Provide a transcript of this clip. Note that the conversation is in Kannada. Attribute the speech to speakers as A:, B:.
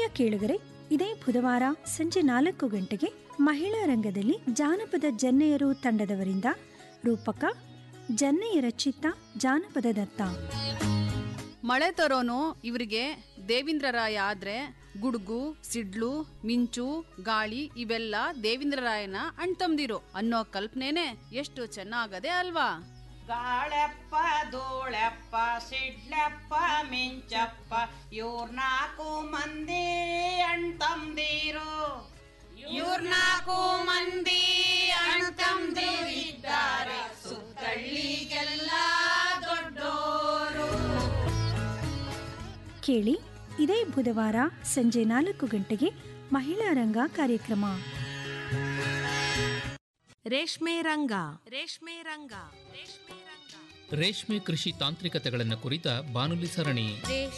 A: ಕೇಳುಗರೆ ಇದೇ ಬುಧವಾರ ಸಂಜೆ ನಾಲ್ಕು ಗಂಟೆಗೆ ಮಹಿಳಾ ರಂಗದಲ್ಲಿ ಜಾನಪದ ಜನ್ನೆಯರು ತಂಡದವರಿಂದ ರೂಪಕ ಜನ್ನೆಯರ ಚಿತ್ತ ಜಾನಪದ ದತ್ತ
B: ಮಳೆ ತರೋನು ಇವರಿಗೆ ದೇವೇಂದ್ರರಾಯ ಆದ್ರೆ ಗುಡುಗು ಸಿಡ್ಲು ಮಿಂಚು ಗಾಳಿ ಇವೆಲ್ಲ ದೇವೇಂದ್ರರಾಯನ ಅಣ್ತಂದಿರು ಅನ್ನೋ ಕಲ್ಪನೆನೆ ಎಷ್ಟು ಚೆನ್ನಾಗದೆ ಅಲ್ವಾ
C: ಗಾಳೆಪ್ಪ ಧೂಳೆಪ್ಪ ಸಿಡ್ಲೆಪ್ಪ ಮಿಂಚಪ್ಪ ಇವ್ರ ನಾಲ್ಕು ಮಂದಿ ಅಣ್ತಂದಿರು ಇವ್ರ ನಾಲ್ಕು ಮಂದಿ ಅಣ್ತಂದಿರಿದ್ದಾರೆ ಸುತ್ತಳ್ಳಿಗೆಲ್ಲ ದೊಡ್ಡೋರು
A: ಕೇಳಿ ಇದೇ ಬುಧವಾರ ಸಂಜೆ ನಾಲ್ಕು ಗಂಟೆಗೆ ಮಹಿಳಾ ರಂಗ ಕಾರ್ಯಕ್ರಮ
D: ರೇಷ್ಮೆ ರಂಗ ರೇಷ್ಮೆ ರಂಗ ರೇಷ್ಮೆ ರಂಗ
E: ರೇಷ್ಮೆ ಕೃಷಿ ತಾಂತ್ರಿಕತೆಗಳನ್ನು ಕುರಿತ ಬಾನುಲಿ ಸರಣಿ